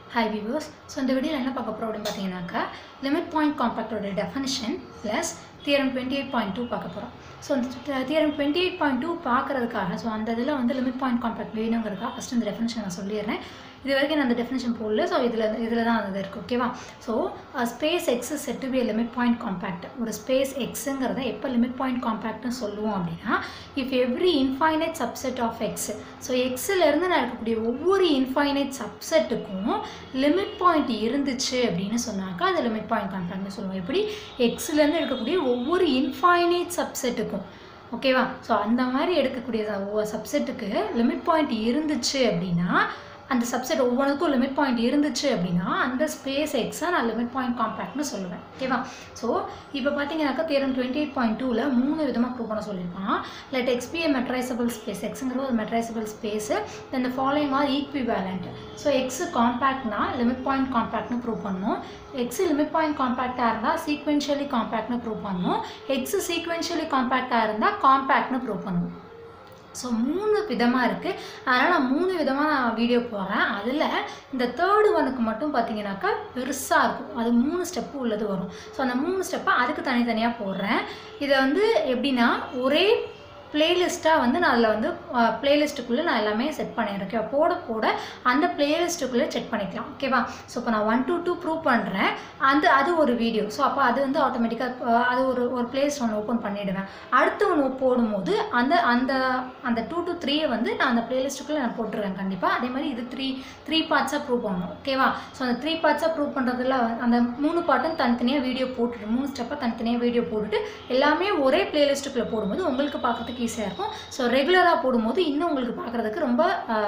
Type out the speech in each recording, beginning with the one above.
hi viewers so இந்த வீடியோவில் என்ன பார்க்க போகிறோம் அப்படின்னு பார்த்தீங்கன்னாக்கா லிமிட் பாயிண்ட் காம்பேக்டோட definition plus theorem twenty eight point two பார்க்க போகிறோம் ஸோ இந்த theorem twenty eight point two பார்க்குறதுக்காக ஸோ அந்த இதில் வந்து லிமிட் பாயிண்ட் காம்பேக்ட் வேணுங்கிறதுக்காக ஃபஸ்ட் இந்த டெஃபனிஷன் நான் சொல்லிடுறேன் இது வரைக்கும் நான் அந்த டெஃபினேஷன் போடல ஸோ இதில் இதில் தான் அது இருக்குது ஓகேவா so space X set to be limit point compact ஒரு ஸ்பேஸ் எக்ஸுங்கிறத எப்போ லிமிட் பாயிண்ட் காம்பேக்ட்னு சொல்லுவோம் அப்படின்னா if every infinite subset of X so எக்ஸிலேருந்து நான் இருக்கக்கூடிய ஒவ்வொரு இன்ஃபைனைட் சப்செட்டுக்கும் லிமிட் பாயிண்ட் இருந்துச்சு அப்படின்னு சொன்னாக்கா அது லிமிட் பாயிண்ட் காம்பேக்ட்னு சொல்லுவோம் எப்படி எக்ஸ்லேருந்து இருக்கக்கூடிய ஒவ்வொரு இன்ஃபைனைட் சப்செட்டுக்கும் ஓகேவா ஸோ அந்த மாதிரி எடுக்கக்கூடிய சப்செட்டுக்கு லிமிட் பாயிண்ட் இருந்துச்சு அப்படின்னா அந்த சப்செட் ஒவ்வொன்றுக்கும் லிமிட் பாயிண்ட் இருந்துச்சு அப்படின்னா அந்த ஸ்பேஸ் எக்ஸை நான் லிமிட் பாயிண்ட் காம்பேக்ட்னு சொல்லுவேன் ஓகேவா ஸோ இப்போ பார்த்தீங்கன்னாக்கா தேரம் டுவெண்ட்டி எயிட் பாயிண்ட் டூவில் மூணு விதமாக ப்ரூவ் பண்ண சொல்லியிருப்பான் let X be metrizable space எக்ஸுங்கிற ஒரு மெட்ரைசபிள் ஸ்பேஸு இந்த following are equivalent so X காம்பேக்ட்னா லிமிட் பாயிண்ட் காம்பேக்ட்னு ப்ரூவ் பண்ணணும் எக்ஸு லிமிட் பாயிண்ட் காம்பேக்டாக இருந்தால் சீக்வென்ஷியலி காம்பேக்ட்னு ப்ரூவ் பண்ணணும் எக்ஸு சீக்வென்ஷியலி காம்பேக்டாக இருந்தால் காம்பேக்ட்னு ப்ரூவ் பண்ணணும் ஸோ மூணு விதமாக இருக்குது அதனால் நான் மூணு விதமாக நான் வீடியோ போடுறேன் அதில் இந்த தேர்டு ஒனுக்கு மட்டும் பார்த்தீங்கன்னாக்கா பெருசாக இருக்கும் அது மூணு ஸ்டெப்பு உள்ளது வரும் ஸோ அந்த மூணு ஸ்டெப்பை அதுக்கு தனித்தனியாக போடுறேன் இதை வந்து எப்படின்னா ஒரே பிளேலிஸ்ட்டாக வந்து நான் அதில் வந்து பிளேலிஸ்ட்டுக்குள்ளே நான் எல்லாமே செட் பண்ணிடுறேன் ஓகேவா போட போட அந்த பிளேலிஸ்ட்டுக்குள்ளே செக் பண்ணிக்கலாம் ஓகேவா ஸோ இப்போ நான் ஒன் டூ டூ ப்ரூவ் பண்ணுறேன் அந்த அது ஒரு வீடியோ ஸோ அப்போ அது வந்து ஆட்டோமேட்டிக்காக அது ஒரு ஒரு பிளேலிஸ்ட் ஒன்று ஓப்பன் பண்ணிவிடுவேன் அடுத்து ஒன்று போடும்போது அந்த அந்த அந்த டூ டு த்ரீயை வந்து நான் அந்த பிளேலிஸ்ட்டுக்குள்ளே நான் போட்டுருவேன் கண்டிப்பாக அதே மாதிரி இது த்ரீ த்ரீ பார்ட்ஸாக ப்ரூவ் பண்ணணும் ஓகேவா ஸோ அந்த த்ரீ பார்ட்ஸாக ப்ரூவ் பண்ணுறதுல அந்த மூணு பார்ட்டும் தனித்தனியாக வீடியோ போட்டுட்டு மூணு ஸ்டெப்பாக தனித்தனியாக வீடியோ போட்டுட்டு எல்லாமே ஒரே பிளேலிஸ்ட்டுக்குள்ளே போடும்போது உங்களுக்கு பார்க்குறதுக்கு ஈஸியாக இருக்கும் ஸோ ரெகுலராக போடும்போது இன்னும் உங்களுக்கு பார்க்குறதுக்கு ரொம்ப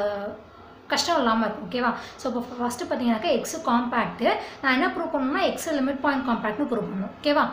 கஷ்டம் இல்லாமல் இருக்கும் ஓகேவா ஸோ இப்போ ஃபஸ்ட்டு பார்த்தீங்கன்னாக்கா எக்ஸு காம்பேக்ட்டு நான் என்ன ப்ரூவ் பண்ணணும்னா எக்ஸு லிமிட் பாயிண்ட் காம்பேக்ட்னு ப்ரூவ் பண்ணணும் ஓகேவா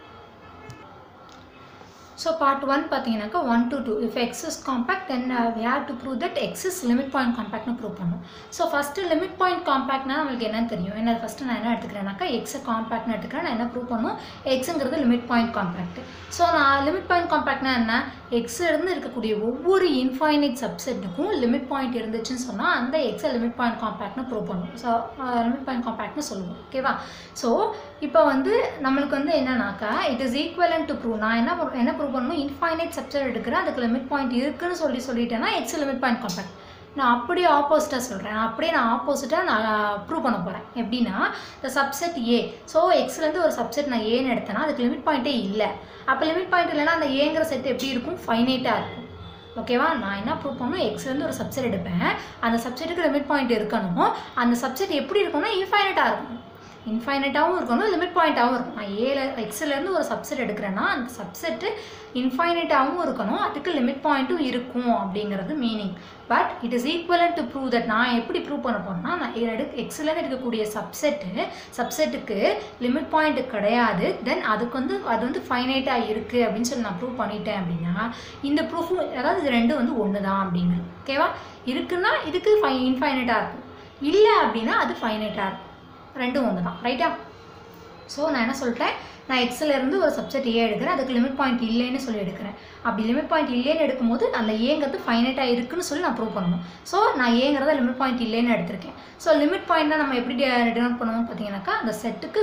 ஸோ பார்ட் ஒன் பார்த்தீங்கன்னாக்கா one to two if X is compact then we have to prove that X is limit point காம்பேக்ட்னு ப்ரூவ் பண்ணும் ஸோ ஃபஸ்ட்டு லிமிட் பாயிண்ட் காம்பேக்ட்னா நம்மளுக்கு என்னன்னு தெரியும் என்ன ஃபஸ்ட்டு நான் என்ன எடுத்துக்கிறேன்னாக்கா எக்ஸை காம்பேக்ட்னு எடுத்துக்கிறேன் நான் என்ன ப்ரூவ் பண்ணும் எக்ஸுங்கிறது லிமிட் பாயிண்ட் காம்பேக்ட் ஸோ நான் லிமிட் பாயிண்ட் காம்பேக்ட்னா என்ன எக்ஸ் இருந்து இருக்கக்கூடிய ஒவ்வொரு இன்ஃபைனைட் சப்செட்டுக்கும் லிமிட் பாயிண்ட் இருந்துச்சுன்னு சொன்னால் அந்த எக்ஸை லிமிட் பாயிண்ட் காம்பேக்ட்னு ப்ரூவ் பண்ணும் ஸோ லிமிட் பாயிண்ட் காம்பேக்ட்னு சொல்லுவோம் ஓகேவா ஸோ இப்போ வந்து நம்மளுக்கு வந்து என்னன்னாக்கா it is equivalent to prove நான் என்ன என்ன ப்ரூவ் பண்ணணும் இன்ஃபைனைட் சப்செட் எடுக்கிறேன் அதுக்கு லிமிட் பாயிண்ட் இருக்குன்னு சொல்லி சொல்லிட்டேன்னா எக்ஸ் லிமிட் பாயிண்ட் காம்பேக்ட் நான் அப்படியே ஆப்போசிட்டாக சொல்கிறேன் அப்படியே நான் ஆப்போசிட்டாக நான் ப்ரூவ் பண்ண போகிறேன் எப்படின்னா இந்த சப்செட் ஏ ஸோ எக்ஸ்லேருந்து ஒரு சப்செட் நான் ஏன்னு எடுத்தேன்னா அதுக்கு லிமிட் பாயிண்ட்டே இல்லை அப்போ லிமிட் பாயிண்ட் இல்லைன்னா அந்த ஏங்கிற செட் எப்படி இருக்கும் ஃபைனைட்டாக இருக்கும் ஓகேவா நான் என்ன ப்ரூவ் பண்ணணும் எக்ஸ்லேருந்து ஒரு சப்செட் எடுப்பேன் அந்த சப்செட்டுக்கு லிமிட் பாயிண்ட் இருக்கணும் அந்த சப்செட் எப்படி இருக்கும்னா இன்ஃபைனட்டாக இருக்கும் இன்ஃபைனட்டாகவும் இருக்கணும் லிமிட் பாயிண்ட்டாகவும் இருக்கும் நான் ஏல எக்ஸ்லேருந்து ஒரு சப்செட் எடுக்கிறேன்னா அந்த சப்செட்டு இன்ஃபைனட்டாகவும் இருக்கணும் அதுக்கு லிமிட் பாயிண்ட்டும் இருக்கும் அப்படிங்கிறது meaning but it is equivalent to prove that நான் எப்படி ப்ரூவ் பண்ண போகிறேன்னா நான் எடு எக்ஸ்லேருந்து எடுக்கக்கூடிய சப்செட்டு சப்செட்டுக்கு லிமிட் பாயிண்ட் கிடையாது தென் அதுக்கு வந்து அது வந்து ஃபைனைட்டாக இருக்குது அப்படின்னு சொல்லி நான் ப்ரூவ் பண்ணிட்டேன் அப்படின்னா இந்த ப்ரூஃபும் அதாவது இது ரெண்டும் வந்து ஒன்று தான் அப்படிங்கிறது ஓகேவா இருக்குன்னா இதுக்கு ஃபை இன்ஃபைனட்டாக இருக்கும் இல்லை அப்படின்னா அது ஃபைனைட்டாக இருக்கும் ரெண்டும் ஒன்று தான் ரைட்டா ஸோ நான் என்ன சொல்லிட்டேன் நான் எக்ஸிலேருந்து ஒரு சப்ஜெக்ட் ஏ எடுக்கிறேன் அதுக்கு லிமிட் பாயிண்ட் இல்லைன்னு சொல்லி எடுக்கிறேன் அப்படி லிமிட் பாயிண்ட் இல்லைன்னு எடுக்கும்போது அந்த ஏங்கிறது ஃபைனட்டாக இருக்குன்னு சொல்லி நான் ப்ரூவ் பண்ணணும் ஸோ நான் ஏங்கிறத லிமிட் பாயிண்ட் இல்லைன்னு எடுத்திருக்கேன் ஸோ லிமிட் பாயிண்ட்னா நம்ம எப்படி டினோட் பண்ணுவோம் பார்த்தீங்கன்னாக்கா அந்த செட்டுக்கு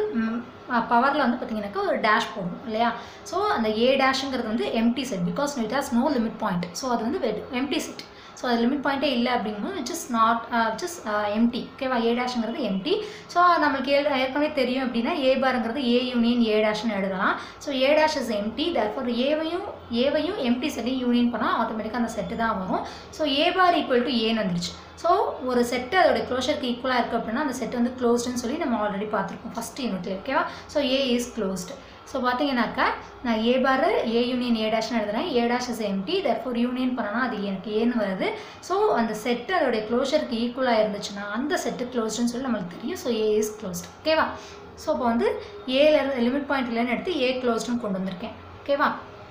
பவரில் வந்து பார்த்தீங்கன்னாக்கா ஒரு டேஷ் போடணும் இல்லையா ஸோ அந்த ஏ டேஷுங்கிறது வந்து empty set because it has no limit point so அது வந்து எம்டி செட் ஸோ அது லிமிட் பாயிண்ட்டே இல்லை அப்படிங்கும்போது which is not which is empty ஓகேவா ஏ டேஷுங்கிறது எம்டி ஸோ நம்மளுக்கு ஏ ஏற்கனவே தெரியும் அப்படின்னா ஏ பாருங்கிறது ஏ யூனியன் ஏ டேஷ்னு எழுதலாம் so A dash is empty therefore ஏவையும் ஏவையும் எம்டி செட்டையும் யூனியன் பண்ணால் ஆட்டோமேட்டிக்காக அந்த செட்டு தான் வரும் so A bar equal to ஏன்னு வந்துருச்சு ஸோ ஒரு செட்டு அதோட க்ளோஷருக்கு ஈக்குவலாக இருக்குது அப்படின்னா அந்த செட் வந்து க்ளோஸ்டுன்னு சொல்லி நம்ம ஆல்ரெடி பார்த்துருக்கோம் ஃபஸ்ட் யூனிட்ல ஓகேவா so A is closed so பார்த்தீங்கன்னாக்கா நான் A bar A union A டேஷ்னு எழுதுறேன் A dash is empty therefore union பண்ணனா அது எனக்கு ஏன்னு வருது ஸோ அந்த செட்டு அதோடைய க்ளோஷருக்கு ஈக்குவலாக இருந்துச்சுன்னா அந்த செட்டு க்ளோஸ்டுன்னு சொல்லி நம்மளுக்கு தெரியும் ஸோ ஏ இஸ் க்ளோஸ்டு ஓகேவா ஸோ இப்போ வந்து ஏலேருந்து லிமிட் பாயிண்ட் இல்லைன்னு எடுத்து ஏ க்ளோஸ்டுன்னு கொண்டு வந்திருக்கேன் ஓகேவா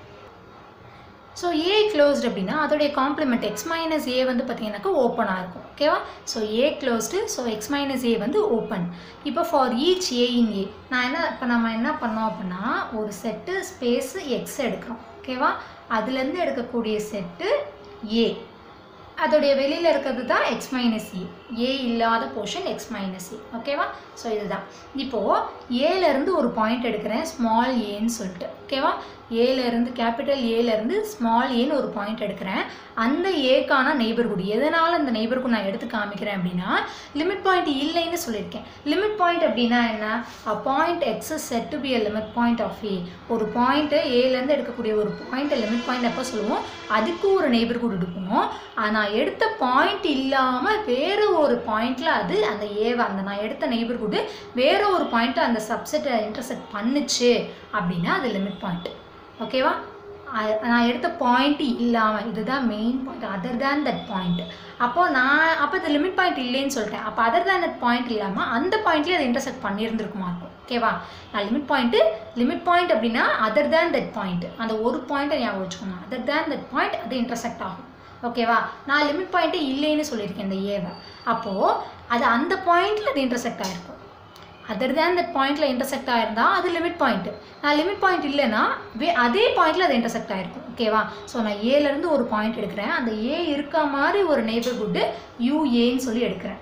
ஸோ ஏ க்ளோஸ்டு அப்படின்னா அதோடைய காம்ப்ளிமெண்ட் எக்ஸ் மைனஸ் ஏ வந்து பார்த்தீங்கன்னாக்கா ஓப்பனாக இருக்கும் ஓகேவா so A closed so X minus A வந்து ஓப்பன் இப்போ ஃபார் ஈச் ஏ இன் ஏ நான் என்ன இப்போ நம்ம என்ன பண்ணோம் அப்படின்னா ஒரு செட்டு ஸ்பேஸு எக்ஸ் எடுக்கிறோம் ஓகேவா அதுலேருந்து எடுக்கக்கூடிய செட்டு ஏ அதோடைய வெளியில் இருக்கிறது தான் எக்ஸ் மைனஸ் ஏ ஏ இல்லாத போர்ஷன் எக்ஸ் மைனஸ் ஏ ஓகேவா ஸோ இதுதான் இப்போது ஏலேருந்து ஒரு பாயிண்ட் எடுக்கிறேன் ஸ்மால் ஏன்னு சொல்லிட்டு ஓகேவா ஏலேருந்து கேபிட்டல் ஏலேருந்து ஸ்மால் ஏன்னு ஒரு பாயிண்ட் எடுக்கிறேன் அந்த ஏக்கான நெய்பர்ஹுட் எதனால் அந்த நெய்பர்ஹுட் நான் எடுத்து காமிக்கிறேன் அப்படின்னா லிமிட் பாயிண்ட் இல்லைன்னு சொல்லியிருக்கேன் லிமிட் பாயிண்ட் அப்படின்னா என்ன a point x set to be a limit point of A ஒரு பாயிண்ட்டு ஏலேருந்து எடுக்கக்கூடிய ஒரு பாயிண்ட்டை லிமிட் பாயிண்ட் எப்போ சொல்லுவோம் அதுக்கு ஒரு நெய்பர்ஹுட் எடுக்கணும் நான் எடுத்த பாயிண்ட் இல்லாமல் வேறு ஒரு பாயிண்டில் அது அந்த ஏவை அந்த நான் எடுத்த நெய்பர்ஹுட்டு வேறு ஒரு பாயிண்ட்டை அந்த சப்செட்டை இன்டர்செக்ட் பண்ணுச்சு அப்படின்னா அது லிமிட் பாயிண்ட் ஓகேவா அ- நான் எடுத்த பாயிண்ட் இல்லாமல் இதுதான் main point other than that point அப்போது நான் அப்போ இது லிமிட் பாயிண்ட் இல்லைன்னு சொல்லிட்டேன் அப்போ அதர் தேன் தட் பாயிண்ட் இல்லாமல் அந்த பாயிண்ட்லேயே அதை இன்டர்செக்ட் பண்ணியிருந்திருக்குமா இருக்கும் ஓகேவா நான் லிமிட் பாயிண்ட்டு லிமிட் பாயிண்ட் அப்படின்னா அதர் தேன் தட் பாயிண்ட் அந்த ஒரு பாயிண்ட்டை ஞாபகம் வச்சுக்கோங்க அதர் தேன் தட் பாயிண்ட் அது இன்டர்செக்ட் ஆகும் ஓகேவா நான் லிமிட் பாயிண்ட்டே இல்லைன்னு சொல்லியிருக்கேன் இந்த ஏவை அப்போது அது அந்த பாயிண்டில் அது இன்டர்செக்ட் ஆகிருக்கும் அதர் தேன் தட் பாயிண்டில் இன்டர்செக்ட் ஆயிருந்தா அது லிமிட் பாயிண்ட் நான் லிமிட் பாயிண்ட் இல்லைன்னா வே அதே பாயிண்டில் அது இன்டர்செக்ட் ஆயிருக்கும் ஓகேவா ஸோ நான் ஏலேருந்து ஒரு பாயிண்ட் எடுக்கிறேன் அந்த ஏ இருக்க மாதிரி ஒரு நெய்பர்ஹுட்டு யூஏன்னு சொல்லி எடுக்கிறேன்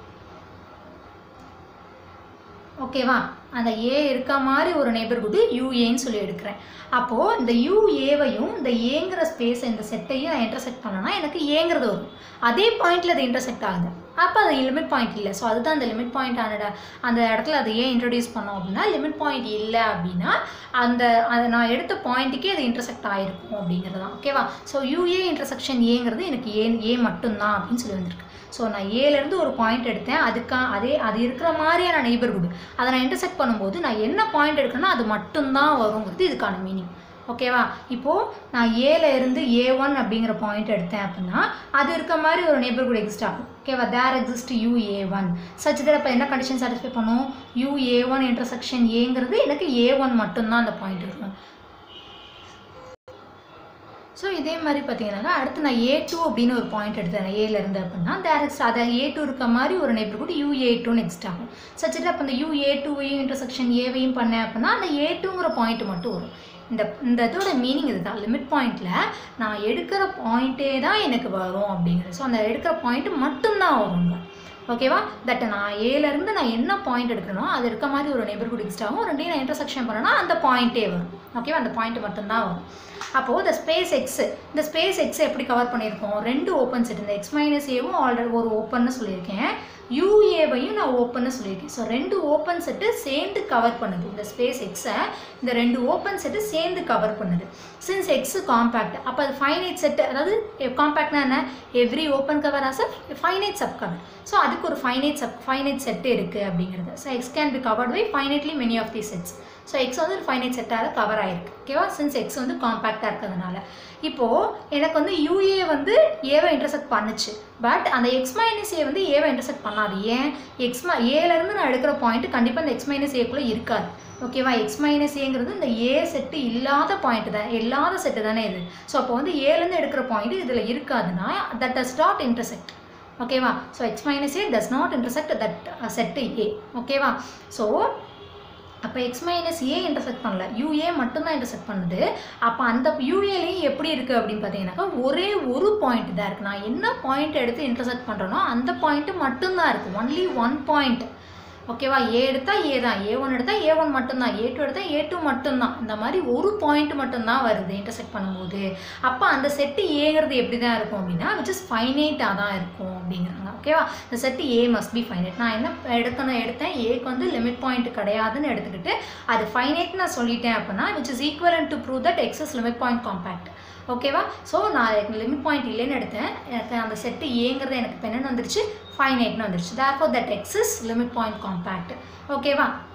ஓகேவா அந்த ஏ இருக்க மாதிரி ஒரு நெய்பர்ஹுட்டு யூஏன்னு சொல்லி எடுக்கிறேன் அப்போது இந்த யூஏவையும் இந்த ஏங்கிற ஸ்பேஸ் இந்த செட்டையும் நான் இன்டர்செக்ட் பண்ணனா எனக்கு ஏங்கிறது வரும் அதே பாயிண்டில் அது இன்டர்செக்ட் ஆகுது அப்போ அது லிமிட் பாயிண்ட் இல்லை ஸோ அதுதான் அந்த லிமிட் பாயிண்ட் ஆன அந்த இடத்துல அதை ஏன் இன்ட்ரடியூஸ் பண்ணோம் அப்படின்னா லிமிட் பாயிண்ட் இல்லை அப்படின்னா அந்த அதை நான் எடுத்த பாயிண்ட்டுக்கே அது இன்டர்செக்ட் ஆகிருக்கும் அப்படிங்கிறது தான் ஓகேவா ஸோ யூஏ இன்டர்செக்ஷன் ஏங்கிறது எனக்கு ஏ ஏ மட்டும்தான் அப்படின்னு சொல்லி வந்திருக்கு ஸோ நான் ஏலேருந்து ஒரு பாயிண்ட் எடுத்தேன் அதுக்கா அதே அது இருக்கிற மாதிரியான நெய்பர்ஹுட் அதை நான் இன்டர்செக்ட் பண்ணும்போது நான் என்ன பாயிண்ட் எடுக்கணும்னா அது மட்டும்தான் வருங்கிறது இதுக்கான மீனிங் ஓகேவா இப்போது நான் ஏல இருந்து ஏ ஒன் அப்படிங்கிற பாயிண்ட் எடுத்தேன் அப்படின்னா அது இருக்க மாதிரி ஒரு நெய்பர்ஹுட் எக்ஸிஸ்ட் ஆகும் ஓகேவா there exist U A one such that அப்போ என்ன கண்டிஷன் சாட்டிஸ்ஃபை பண்ணும் யூ ஏ ஒன் இன்டர்செக்ஷன் ஏங்கிறது எனக்கு ஏ ஒன் மட்டும்தான் அந்த பாயிண்ட் இருக்கும் ஸோ இதே மாதிரி பார்த்தீங்கன்னா அடுத்து நான் ஏ டூ அப்படின்னு ஒரு பாயிண்ட் எடுத்தேன் ஏல இருந்து அப்படின்னா டேரக்ட் அதை ஏ டூ இருக்க மாதிரி ஒரு neighbourhood U A two next ஆகும் சச்சிட்டு அப்போ அந்த யூ ஏ டூவையும் இன்டர்செக்ஷன் ஏவையும் பண்ணேன் அப்படின்னா அந்த ஏ டூங்கிற பாயிண்ட் மட்டும் வரும் இந்த இந்த இதோட மீனிங் இதுதான் லிமிட் பாயிண்டில் நான் எடுக்கிற பாயிண்ட்டே தான் எனக்கு வரும் அப்படிங்கிறது ஸோ அந்த எடுக்கிற பாயிண்ட் மட்டும்தான் வருங்க ஓகேவா தட் நான் ஏலேருந்து நான் என்ன பாயிண்ட் எடுக்கணும் அது இருக்க மாதிரி ஒரு நெய்பர்ஹுட் எக்ஸ்ட் ஆகும் ரெண்டையும் நான் இன்டர்செக்ஷன் பண்ணனா அந்த பாயிண்ட்டே வரும் ஓகேவா அந்த பாயிண்ட் மட்டும்தான் வரும் அப்போது இந்த ஸ்பேஸ் எக்ஸ் இந்த ஸ்பேஸ் எக்ஸ் எப்படி கவர் பண்ணியிருக்கோம் ரெண்டு ஓப்பன் செட் இந்த எக்ஸ் மைனஸ் ஏவும் ஆல்ரெடி ஒரு ஓப்பன்னு சொல்லியிருக்கேன் யூஏவையும் நான் ஓப்பன்னு சொல்லியிருக்கேன் ஸோ ரெண்டு ஓப்பன் செட்டு சேர்ந்து கவர் பண்ணுது இந்த ஸ்பேஸ் எக்ஸை இந்த ரெண்டு ஓப்பன் செட்டு சேர்ந்து கவர் பண்ணுது சின்ஸ் எக்ஸு காம்பேக்ட் அப்போ அது ஃபைனைட் செட்டு அதாவது காம்பேக்ட்னா என்ன every open cover has a finite subcover so அதுக்கு ஒரு ஃபைனைட் சப் ஃபைனைட் செட்டு இருக்குது அப்படிங்கிறது so X can be covered by finitely many of the sets so X வந்து ஒரு ஃபைனைட் செட்டால் கவர் ஆயிருக்கு ஓகேவா சின்ஸ் எக்ஸ் வந்து காம்பேக்டாக இருக்கிறதுனால இப்போது எனக்கு வந்து யூஏ வந்து ஏவை இன்டர்செக்ட் பண்ணுச்சு பட் அந்த எக்ஸ் மைனஸ் ஏ வந்து ஏவை இன்டர்செக்ட் பண்ணாது ஏன் எக்ஸ் மை ஏலேருந்து நான் எடுக்கிற பாயிண்ட் கண்டிப்பாக இந்த எக்ஸ் மைனஸ் ஏக்குள்ளே இருக்காது ஓகேவா எக்ஸ் மைனஸ் ஏங்கிறது இந்த ஏ செட்டு இல்லாத பாயிண்ட் தான் இல்லாத செட்டு தானே இது ஸோ அப்போ வந்து ஏலேருந்து எடுக்கிற பாயிண்ட் இதில் இருக்காதுன்னா தட் டஸ் நாட் இன்டர்செக்ட் ஓகேவா so X minus A does not intersect that set A ஓகேவா ஸோ அப்போ எக்ஸ் மைனஸ் ஏ இன்டர்செக்ட் பண்ணல யூஏ மட்டும்தான் இன்டர்செக்ட் பண்ணுது அப்போ அந்த யூஏலையும் எப்படி இருக்குது அப்படின்னு பார்த்தீங்கன்னாக்கா ஒரே ஒரு பாயிண்ட் தான் இருக்குது நான் என்ன பாயிண்ட் எடுத்து இன்டர்செக்ட் பண்ணுறேனோ அந்த பாயிண்ட்டு மட்டும்தான் இருக்குது ஒன்லி ஒன் பாயிண்ட் ஓகேவா ஏ எடுத்தால் ஏ தான் ஏ ஒன் எடுத்தால் ஏ ஒன் மட்டும்தான் ஏ டூ எடுத்தால் ஏ டூ மட்டும்தான் இந்த மாதிரி ஒரு பாயிண்ட் மட்டும்தான் வருது இன்டர்செக்ட் பண்ணும்போது அப்போ அந்த செட்டு ஏங்கிறது எப்படி தான் இருக்கும் அப்படின்னா விச் இஸ் ஃபைனைட்டாக தான் இருக்கும் அப்படிங்கிறாங்க ஓகேவா இந்த set A must be finite நான் என்ன எடுக்கணும் எடுத்தேன் ஏக்கு வந்து லிமிட் பாயிண்ட் கிடையாதுன்னு எடுத்துக்கிட்டு அது ஃபைனைட் நான் சொல்லிட்டேன் அப்படின்னா which is equal to prove that X is limit point compact ஓகேவா ஸோ நான் எனக்கு லிமிட் பாயிண்ட் இல்லைன்னு எடுத்தேன் எனக்கு அந்த செட்டு ஏங்கிறது எனக்கு இப்போ என்னென்னு வந்துருச்சு ஃபைனைட்னு வந்துருச்சு therefore that X is limit point compact ஓகேவா